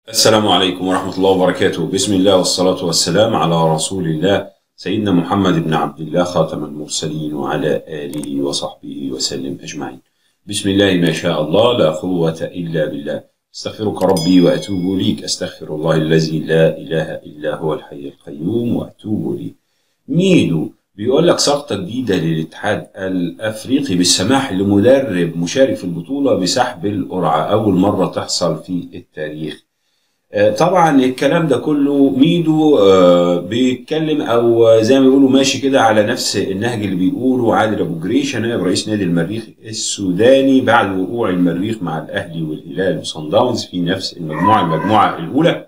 السلام عليكم ورحمة الله وبركاته بسم الله والصلاة والسلام على رسول الله سيدنا محمد بن عبد الله خاتم المرسلين وعلى آله وصحبه وسلم أجمعين بسم الله ما شاء الله لا قوة إلا بالله استغفرك ربي وأتوب ليك أستغفر الله الذي لا إله إلا هو الحي القيوم وأتوب ليه ميدو بيقول لك سقطة جديدة للاتحاد الأفريقي بالسماح لمدرب مشارك في البطولة بسحب القرعة أول مرة تحصل في التاريخ آه، طبعا الكلام ده كله ميدو آه، بيتكلم او زي ما بيقولوا ماشي كده على نفس النهج اللي بيقوله عادل ابو جريش نائب رئيس نادي المريخ السوداني بعد وقوع المريخ مع الاهلي والهلال وصن داونز في نفس المجموعه المجموعه الاولى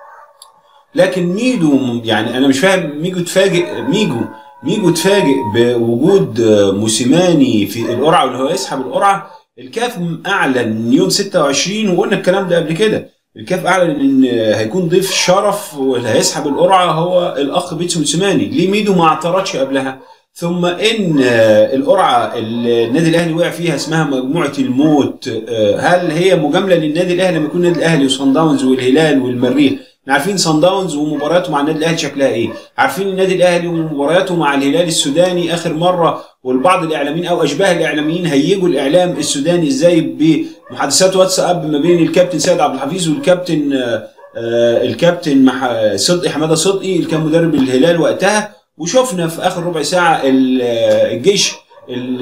لكن ميدو يعني انا مش فاهم ميجو اتفاجئ ميجو ميجو اتفاجئ بوجود آه، موسيماني في القرعه واللي هو يسحب القرعه الكاف اعلن يوم 26 وقلنا الكلام ده قبل كده الكاف اعلن ان هيكون ضيف شرف واللي هيسحب القرعه هو الاخ بيتسو موسيماني ليه ميدو ما اعترضش قبلها ثم ان القرعه النادي الاهلي وقع فيها اسمها مجموعه الموت هل هي مجامله للنادي الاهلي لما يكون النادي الاهلي وصن داونز والهلال والمريخ احنا عارفين صن داونز ومبارياته مع النادي الاهلي شكلها ايه عارفين النادي الاهلي ومبارياته مع الهلال السوداني اخر مره والبعض الاعلاميين او اشباه الاعلاميين هيجوا الاعلام السوداني ازاي بمحادثات واتساب ما بين الكابتن سيد عبد الحفيظ والكابتن آه، آه، الكابتن مح- صدقي حماده صدقي اللي كان مدرب الهلال وقتها وشفنا في اخر ربع ساعه ال- آه، الجيش ال-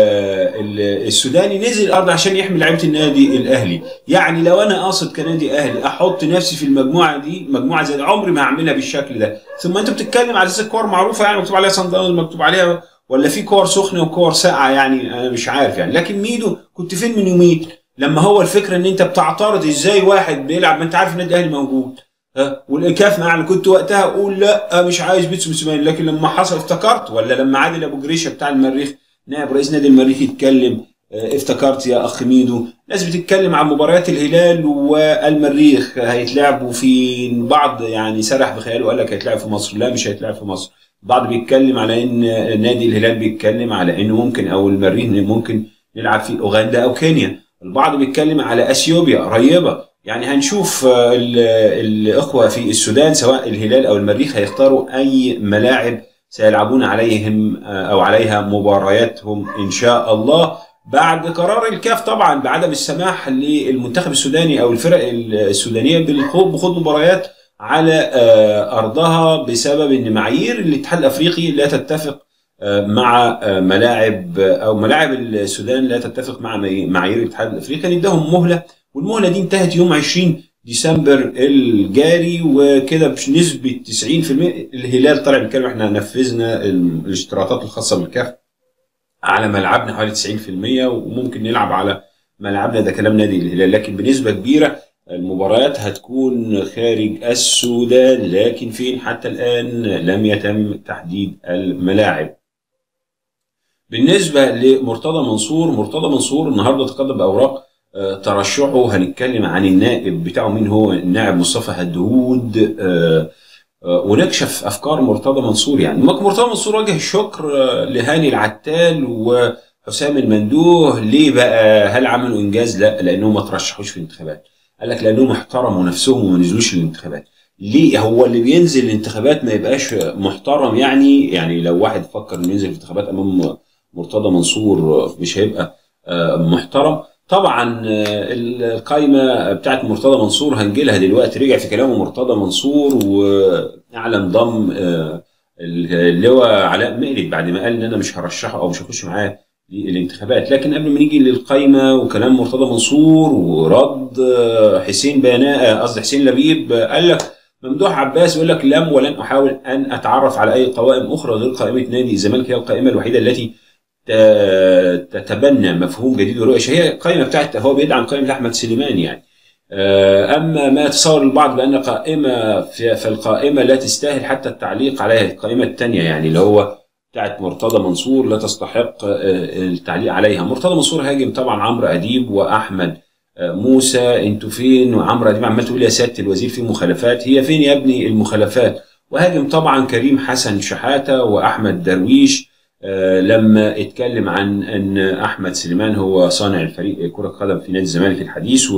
ال- السوداني نزل الارض عشان يحمي لعيبه النادي الاهلي يعني لو انا قاصد كنادي اهلي احط نفسي في المجموعه دي مجموعه زي دي عمري ما هعملها بالشكل ده ثم انت بتتكلم على اساس الكور معروفه يعني مكتوب عليها صن داونز مكتوب عليها ولا في كور سخنه وكور ساقعه يعني انا مش عارف يعني لكن ميدو كنت فين من يومين لما هو الفكره ان انت بتعترض ازاي واحد بيلعب ما انت عارف النادي الاهلي موجود ها والايكاف معنا كنت وقتها اقول لا مش عايز بيتسو موسيماني لكن لما حصل افتكرت ولا لما عادل ابو جريشه بتاع المريخ نائب رئيس نادي المريخ يتكلم اه، افتكرت يا اخ ميدو ناس بتتكلم عن مباريات الهلال والمريخ هيتلعبوا في بعض يعني سرح بخياله وقال لك هيتلعب في مصر لا مش هيتلعب في مصر بعض بيتكلم على ان نادي الهلال بيتكلم على انه ممكن او المريخ ممكن نلعب في اوغندا او كينيا البعض بيتكلم على اثيوبيا قريبه يعني هنشوف آه، ال- الاخوه في السودان سواء الهلال او المريخ هيختاروا اي ملاعب سيلعبون عليهم آه، او عليها مبارياتهم ان شاء الله بعد قرار الكاف طبعا بعدم السماح للمنتخب السوداني او الفرق السودانيه بالخوض بخوض مباريات على آه، ارضها بسبب ان معايير الاتحاد الافريقي لا تتفق آه، مع آه، ملاعب آه، او ملاعب السودان لا تتفق مع معي- معايير الاتحاد الافريقي نداهم مهله والمهله دي انتهت يوم 20 ديسمبر الجاري وكده بنسبه 90% الهلال طلع بيتكلم احنا نفذنا ال- الاشتراطات الخاصه بالكاف على ملعبنا حوالي 90% وممكن نلعب على ملعبنا ده كلام نادي الهلال لكن بنسبه كبيره المباريات هتكون خارج السودان لكن فين حتى الان لم يتم تحديد الملاعب بالنسبه لمرتضى منصور مرتضى منصور النهارده تقدم باوراق آه، ترشحه هنتكلم عن النائب بتاعه مين هو النائب مصطفى هدهود آه، آه، ونكشف افكار مرتضى منصور يعني مك- مرتضى منصور وجه الشكر آه، لهاني العتال وحسام المندوه ليه بقى هل عملوا انجاز لا لانهم ما ترشحوش في الانتخابات قال لك لانهم احترموا نفسهم وما نزلوش الانتخابات ليه هو اللي بينزل الانتخابات ما يبقاش محترم يعني يعني لو واحد فكر انه ينزل الانتخابات امام مرتضى منصور آه، مش هيبقى آه، محترم طبعا آه، القايمه بتاعت مرتضى منصور هنجيلها دلوقتي رجع في كلامه مرتضى منصور واعلن ضم آه، اللواء علاء مقلد بعد ما قال ان انا مش هرشحه او مش هخش معاه للانتخابات لكن قبل ما نيجي للقايمه وكلام مرتضى منصور ورد آه، حسين بناء قصدي حسين لبيب آه، قال لك ممدوح عباس يقول لك لم ولن احاول ان اتعرف على اي قوائم اخرى غير قائمه نادي الزمالك هي القائمه الوحيده التي ت- تتبنى مفهوم جديد ورؤيه هي القائمه بتاعت هو بيدعم قائمه احمد سليمان يعني آه، اما ما يتصور البعض بان قائمه في في القائمه لا تستاهل حتى التعليق عليها القائمه الثانيه يعني اللي هو بتاعت مرتضى منصور لا تستحق آه، التعليق عليها مرتضى منصور هاجم طبعا عمرو اديب واحمد آه، موسى انتوا فين وعمرو اديب عمال تقول يا سياده الوزير في مخالفات هي فين يا ابني المخالفات وهاجم طبعا كريم حسن شحاته واحمد درويش آه، لما اتكلم عن ان احمد سليمان هو صانع الفريق كره قدم في نادي الزمالك الحديث و-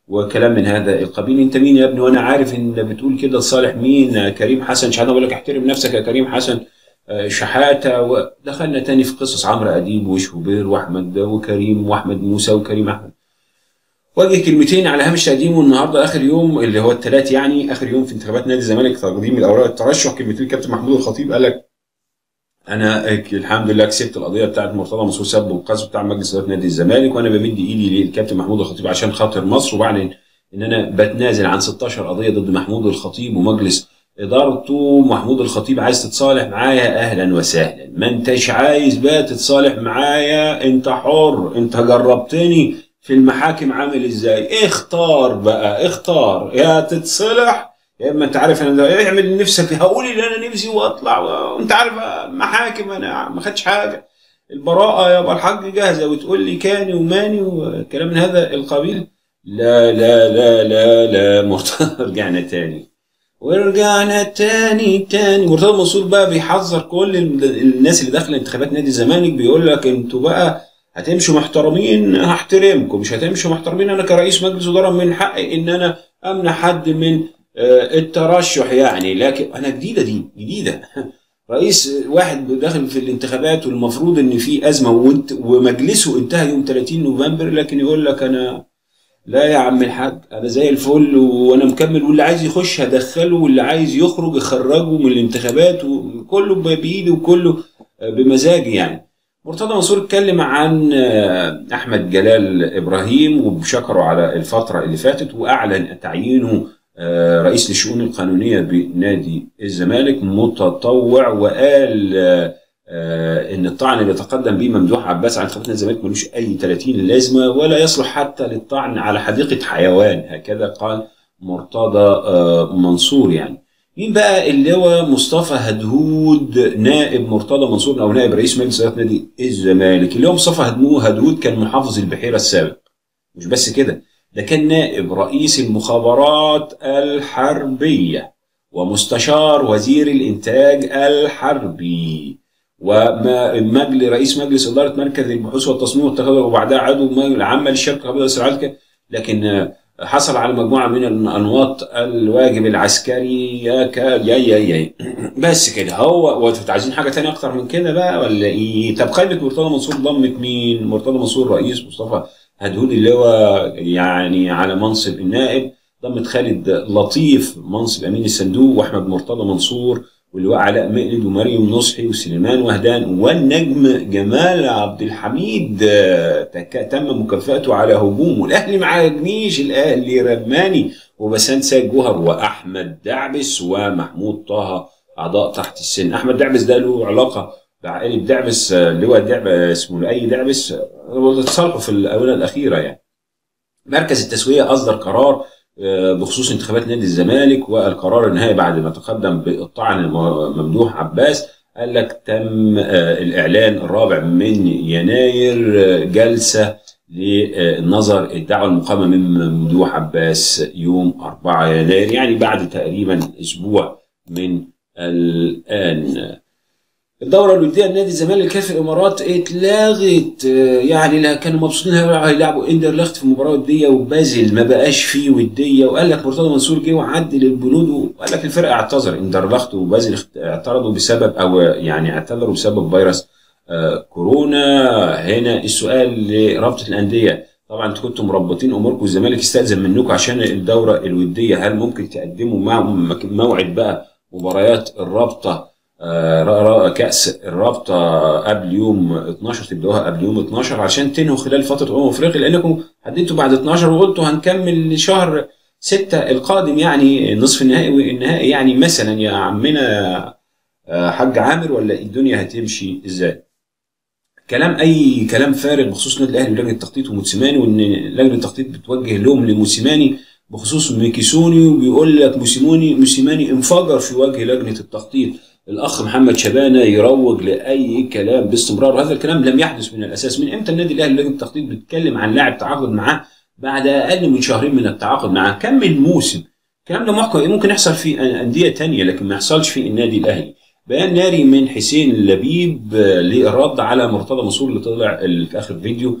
وكلام من هذا القبيل انت مين يا ابني وانا عارف ان بتقول كده لصالح مين كريم حسن شحاته بقول لك احترم نفسك يا كريم حسن شحاته ودخلنا تاني في قصص عمرو اديب وشوبير واحمد وكريم واحمد موسى وكريم احمد واجه كلمتين على هامش تقديمه النهارده اخر يوم اللي هو الثلاث يعني اخر يوم في انتخابات نادي الزمالك تقديم الاوراق الترشح كلمتين الكابتن محمود الخطيب قال لك انا الحمد لله كسبت القضيه بتاعت مرتضى منصور سب والقذف بتاع مجلس اداره نادي الزمالك وانا بمد ايدي للكابتن محمود الخطيب عشان خاطر مصر وبعلن ان انا بتنازل عن 16 قضيه ضد محمود الخطيب ومجلس ادارته محمود الخطيب عايز تتصالح معايا اهلا وسهلا ما انتش عايز بقى تتصالح معايا انت حر انت جربتني في المحاكم عامل ازاي اختار بقى اختار يا تتصلح يا اما انت عارف انا اعمل نفسك هقول اللي انا نفسي واطلع وانت عارف محاكم انا ما خدتش حاجه البراءه يا ابو الحاج جاهزه وتقول لي كاني وماني وكلام من هذا القبيل لا لا لا لا لا مرتضى رجعنا تاني ورجعنا تاني تاني مرتضى منصور بقى بيحذر كل الناس اللي داخله انتخابات نادي الزمالك بيقول لك انتوا بقى هتمشوا محترمين هحترمكم مش هتمشوا محترمين انا كرئيس مجلس اداره من حقي ان انا امنع حد من الترشح يعني لكن انا جديده دي جديده رئيس واحد داخل في الانتخابات والمفروض ان في ازمه وانت ومجلسه انتهى يوم 30 نوفمبر لكن يقول لك انا لا يا عم الحاج انا زي الفل وانا مكمل واللي عايز يخش هدخله واللي عايز يخرج اخرجه من الانتخابات وكله بايدي وكله بمزاجي يعني مرتضى منصور اتكلم عن احمد جلال ابراهيم وشكره على الفتره اللي فاتت واعلن تعيينه رئيس للشؤون القانونيه بنادي الزمالك متطوع وقال ان الطعن اللي تقدم به ممدوح عباس عن انتخابات الزمالك ملوش اي 30 لازمه ولا يصلح حتى للطعن على حديقه حيوان هكذا قال مرتضى منصور يعني مين بقى اللي هو مصطفى هدهود نائب مرتضى منصور او نائب رئيس مجلس اداره نادي الزمالك اللي هو مصطفى هدهود كان محافظ البحيره السابق مش بس كده ده كان نائب رئيس المخابرات الحربيه ومستشار وزير الانتاج الحربي ومجلس رئيس مجلس اداره مركز البحوث والتصميم والتخطيط وبعدها عضو العامه للشركه القابله للصراعات لكن حصل على مجموعه من الانواط الواجب العسكري يا يا يا يا بس كده هو وانتوا عايزين حاجه تانية اكتر من كده بقى ولا ايه؟ طب قائمه مرتضى منصور ضمت مين؟ مرتضى منصور رئيس مصطفى هدهود اللي هو يعني على منصب النائب ضمت خالد لطيف منصب امين الصندوق واحمد مرتضى منصور واللواء علاء مقلد ومريم نصحي وسليمان وهدان والنجم جمال عبد الحميد تم مكافاته على هجومه الاهلي ما عجبنيش الاهلي رماني وبسان سيد جوهر واحمد دعبس ومحمود طه اعضاء تحت السن احمد دعبس ده له علاقه بعائله دعبس لواء دعبس اسمه لأي دعبس اتصالحوا في الاونه الاخيره يعني مركز التسويه اصدر قرار بخصوص انتخابات نادي الزمالك والقرار النهائي بعد ما تقدم بالطعن ممدوح عباس قال لك تم الاعلان الرابع من يناير جلسه للنظر الدعوه المقامه من ممدوح عباس يوم 4 يناير يعني بعد تقريبا اسبوع من الان الدورة الودية لنادي الزمالك كان في الامارات اتلغت يعني كانوا مبسوطين هيلعبوا اندرلخت في مباراة ودية وبازل ما بقاش فيه ودية وقال لك مرتضى منصور جه وعدل البنود وقال لك الفرقة اعتذر اندرلخت وبازل اعترضوا بسبب او يعني اعتذروا بسبب فيروس كورونا هنا السؤال لرابطة الأندية طبعا انتوا كنتوا مربطين اموركم الزمالك استاذن منكم عشان الدوره الوديه هل ممكن تقدموا مع موعد بقى مباريات الرابطه كاس الرابطه قبل يوم 12 تبداوها قبل يوم 12 عشان تنهوا خلال فتره امم افريقيا لانكم حددتوا بعد 12 وقلتوا هنكمل شهر 6 القادم يعني نصف النهائي والنهائي يعني مثلا يا عمنا حاج عامر ولا الدنيا هتمشي ازاي؟ كلام اي كلام فارغ بخصوص النادي الاهلي ولجنه التخطيط وموسيماني وان لجنه التخطيط بتوجه لهم لموسيماني بخصوص ميكيسوني وبيقول لك موسيماني موسيماني انفجر في وجه لجنه التخطيط الاخ محمد شبانه يروج لاي كلام باستمرار وهذا الكلام لم يحدث من الاساس من امتى النادي الاهلي لجنه التخطيط بتتكلم عن لاعب تعاقد معاه بعد اقل من شهرين من التعاقد معاه كمل موسم الكلام ده محكم ممكن يحصل في انديه تانية لكن ما يحصلش في النادي الاهلي بيان ناري من حسين لبيب للرد على مرتضى منصور اللي طلع في اخر فيديو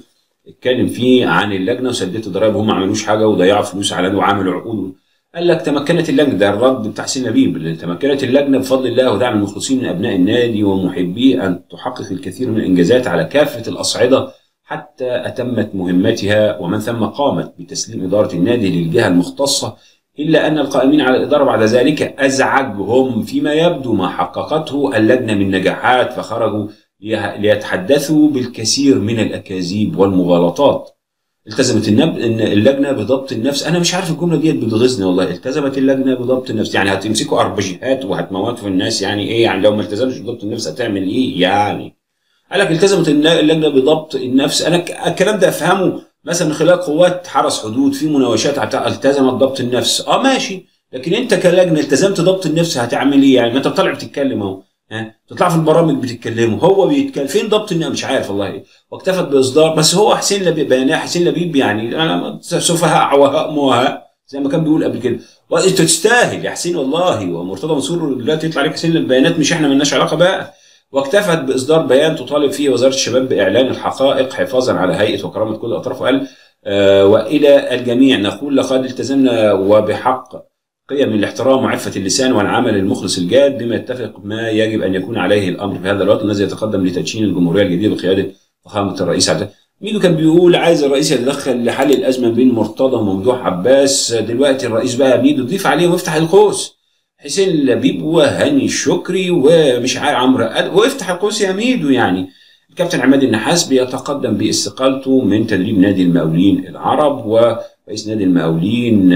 اتكلم فيه عن اللجنه وسددت ضرائب وهم ما عملوش حاجه وضيعوا فلوس على وعملوا عقود قال لك تمكنت اللجنه ده الرد بتاع حسين لبيب تمكنت اللجنه بفضل الله ودعم المخلصين من ابناء النادي ومحبيه ان تحقق الكثير من الانجازات على كافه الاصعده حتى اتمت مهمتها ومن ثم قامت بتسليم اداره النادي للجهه المختصه الا ان القائمين على الاداره بعد ذلك ازعجهم فيما يبدو ما حققته اللجنه من نجاحات فخرجوا ليتحدثوا بالكثير من الاكاذيب والمغالطات التزمت النب... إن اللجنه بضبط النفس انا مش عارف الجمله ديت بتغيظني والله التزمت اللجنه بضبط النفس يعني هتمسكوا اربجيهات وهتموتوا في الناس يعني ايه يعني لو ما التزمش بضبط النفس هتعمل ايه يعني قال لك التزمت اللجنه بضبط النفس انا الكلام ده افهمه مثلا من خلال قوات حرس حدود في مناوشات بتاع التزمت ضبط النفس اه ماشي لكن انت كلجنه التزمت ضبط النفس هتعمل ايه يعني ما انت طالع بتتكلم اهو ها تطلع في البرامج بتتكلموا هو بيتكلم فين ضبط النفس مش عارف والله واكتفت باصدار بس هو حسين لبيب بيانات حسين لبيب يعني انا سفهاء عوهاء موهاء زي ما كان بيقول قبل كده وانت تستاهل يا حسين والله ومرتضى منصور دلوقتي يطلع عليك حسين البيانات مش احنا مالناش علاقه بقى واكتفت باصدار بيان تطالب فيه وزاره الشباب باعلان الحقائق حفاظا على هيئه وكرامه كل الاطراف وقال آه والى الجميع نقول لقد التزمنا وبحق قيم الاحترام وعفة اللسان والعمل المخلص الجاد بما يتفق ما يجب أن يكون عليه الأمر في هذا الوقت الذي يتقدم لتدشين الجمهورية الجديدة بقيادة فخامة الرئيس عبد ميدو كان بيقول عايز الرئيس يتدخل لحل الأزمة بين مرتضى وممدوح عباس دلوقتي الرئيس بقى ميدو ضيف عليه ويفتح القوس حسين لبيب وهاني الشكري ومش عارف عمرو وافتح القوس يا ميدو يعني الكابتن عماد النحاس بيتقدم باستقالته من تدريب نادي المقاولين العرب ورئيس نادي المقاولين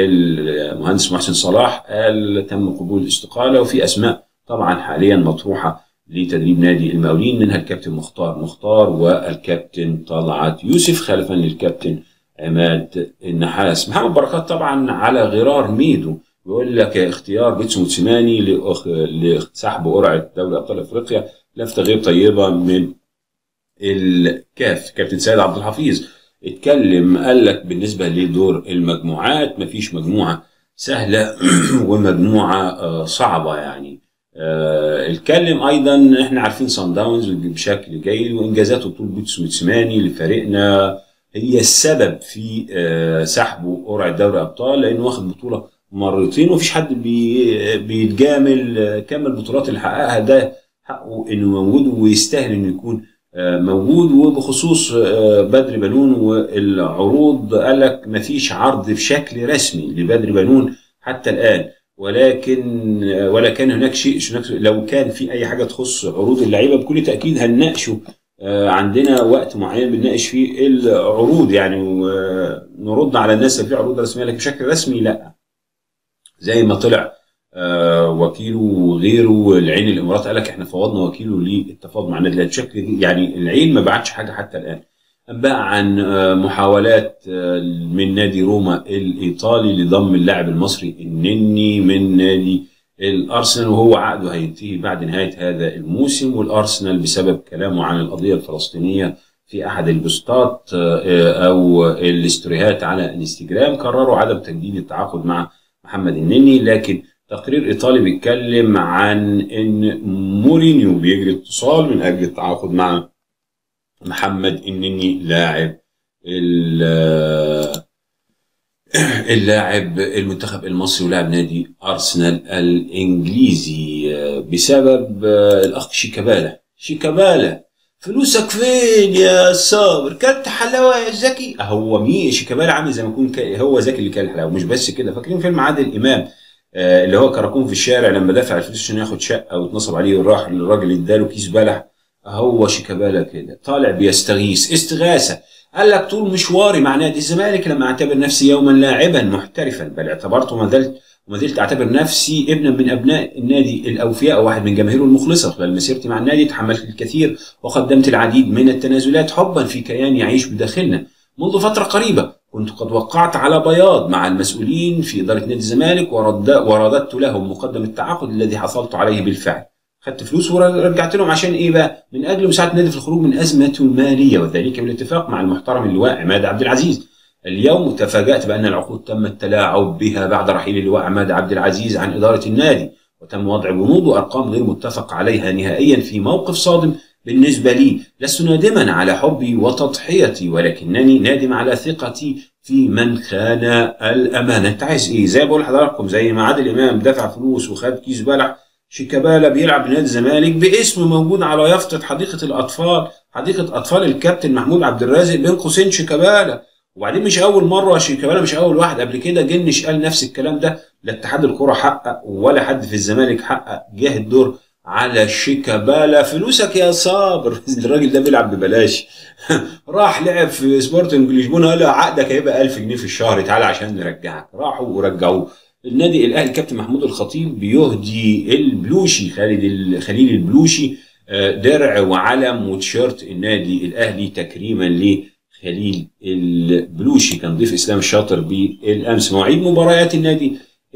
المهندس محسن صلاح قال تم قبول الاستقاله وفي اسماء طبعا حاليا مطروحه لتدريب نادي المقاولين منها الكابتن مختار مختار والكابتن طلعت يوسف خلفا للكابتن عماد النحاس محمد بركات طبعا على غرار ميدو بيقول لك اختيار بيتسو موتسيماني لسحب قرعه دوري ابطال افريقيا لفته غير طيبه من الكاف كابتن سيد عبد الحفيظ اتكلم قال لك بالنسبه لدور المجموعات مفيش مجموعه سهله ومجموعه صعبه يعني اتكلم ايضا احنا عارفين صن داونز بشكل جيد وانجازاته طول بيتسو موتسيماني لفريقنا هي السبب في سحبه قرعه دوري ابطال لانه واخد بطوله مرتين ومفيش حد بي بيتجامل كم البطولات اللي حققها ده حقه انه موجود ويستاهل انه يكون موجود وبخصوص بدر بنون والعروض قال لك مفيش عرض بشكل رسمي لبدر بنون حتى الان ولكن ولا كان هناك شيء لو كان في اي حاجه تخص عروض اللعيبه بكل تاكيد هنناقشه عندنا وقت معين بنناقش فيه العروض يعني ونرد على الناس اللي في عروض رسميه لكن بشكل رسمي لا زي ما طلع آه وكيله وغيره العين الامارات قال لك احنا فوضنا وكيله للتفاوض مع النادي الاهلي بشكل يعني العين ما بعتش حاجه حتى الان انباء عن آه محاولات آه من نادي روما الايطالي لضم اللاعب المصري النني من نادي الارسنال وهو عقده هينتهي بعد نهايه هذا الموسم والارسنال بسبب كلامه عن القضيه الفلسطينيه في احد البوستات او الاستوريهات على انستجرام قرروا عدم تجديد التعاقد مع محمد النني لكن تقرير ايطالي بيتكلم عن ان مورينيو بيجري اتصال من اجل التعاقد مع محمد النني لاعب اللاعب المنتخب المصري ولاعب نادي ارسنال الانجليزي بسبب الاخ شيكابالا شيكابالا فلوسك فين يا صابر كلت حلاوه يا زكي هو مين شيكابالا عامل زي ما يكون هو زكي اللي كان الحلاوه مش بس كده فاكرين فيلم عادل امام آه اللي هو كراكون في الشارع لما دفع الفلوس عشان ياخد شقه واتنصب عليه وراح الراجل اداله كيس بلح هو شيكابالا كده طالع بيستغيث استغاثه قال لك طول مشواري مع نادي الزمالك لما اعتبر نفسي يوما لاعبا محترفا بل اعتبرته ما زلت وما زلت اعتبر نفسي ابنا من ابناء النادي الاوفياء واحد من جماهيره المخلصه خلال مسيرتي مع النادي تحملت الكثير وقدمت العديد من التنازلات حبا في كيان يعيش بداخلنا منذ فتره قريبه كنت قد وقعت على بياض مع المسؤولين في اداره نادي الزمالك ورد ورددت لهم مقدم التعاقد الذي حصلت عليه بالفعل خدت فلوس ورجعت لهم عشان ايه بقى؟ من اجل مساعده النادي في الخروج من ازمته الماليه وذلك بالاتفاق مع المحترم اللواء عماد عبد العزيز. اليوم تفاجات بان العقود تم التلاعب بها بعد رحيل اللواء عماد عبد العزيز عن اداره النادي وتم وضع بنود وارقام غير متفق عليها نهائيا في موقف صادم بالنسبة لي لست نادما على حبي وتضحيتي ولكنني نادم على ثقتي في من خان الأمانة أنت عايز إيه زي ما بقول لحضراتكم زي ما عادل إمام دفع فلوس وخد كيس بلح شيكابالا بيلعب بنادي الزمالك باسم موجود على يافطة حديقة الأطفال حديقة أطفال الكابتن محمود عبد الرازق بين قوسين شيكابالا وبعدين مش أول مرة شيكابالا مش أول واحد قبل كده جنش قال نفس الكلام ده لا اتحاد الكرة حقق ولا حد في الزمالك حقق جه الدور على شيكابالا فلوسك يا صابر الراجل ده بيلعب ببلاش راح لعب في سبورتنج لشبونه قال له عقدك هيبقى 1000 جنيه في الشهر تعالى عشان نرجعك راحوا ورجعوه النادي الاهلي كابتن محمود الخطيب بيهدي البلوشي خالد خليل البلوشي درع وعلم وتيشيرت النادي الاهلي تكريما لخليل البلوشي كان ضيف اسلام الشاطر بالامس مواعيد مباريات النادي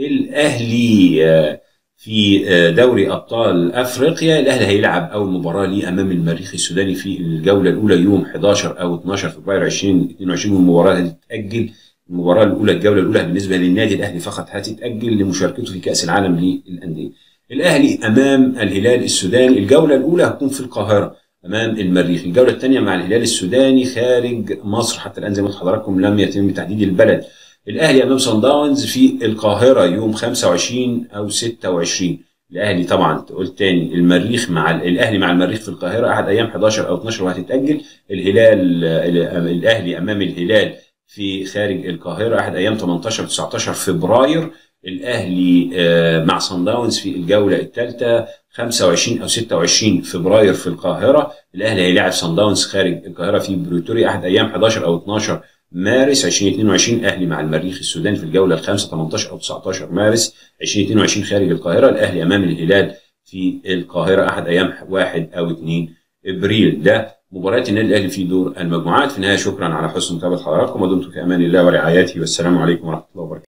الاهلي في دوري ابطال افريقيا الاهلي هيلعب اول مباراه ليه امام المريخ السوداني في الجوله الاولى يوم 11 او 12 فبراير 2022 والمباراه هتتاجل المباراه الاولى الجوله الاولى بالنسبه للنادي الاهلي فقط هتتاجل لمشاركته في كاس العالم للانديه. الاهلي امام الهلال السوداني الجوله الاولى هتكون في القاهره امام المريخ، الجوله الثانيه مع الهلال السوداني خارج مصر حتى الان زي ما حضراتكم لم يتم تحديد البلد. الاهلي امام صن داونز في القاهره يوم 25 او 26 الاهلي طبعا قلت تاني المريخ مع الاهلي مع المريخ في القاهره احد ايام 11 او 12 وهتتاجل الهلال الاهلي امام الهلال في خارج القاهره احد ايام 18 19 فبراير الاهلي مع صن داونز في الجوله الثالثه 25 او 26 فبراير في القاهره الاهلي هيلاعب صن داونز خارج القاهره في بريتوريا احد ايام 11 او 12 مارس 2022 اهلي مع المريخ السوداني في الجوله الخامسه 18 او 19 مارس 2022 خارج القاهره الاهلي امام الهلال في القاهره احد ايام 1 او 2 ابريل ده مباريات النادي الاهلي في دور المجموعات في النهايه شكرا على حسن متابعه حضراتكم ودمتم في امان الله ورعايته والسلام عليكم ورحمه الله وبركاته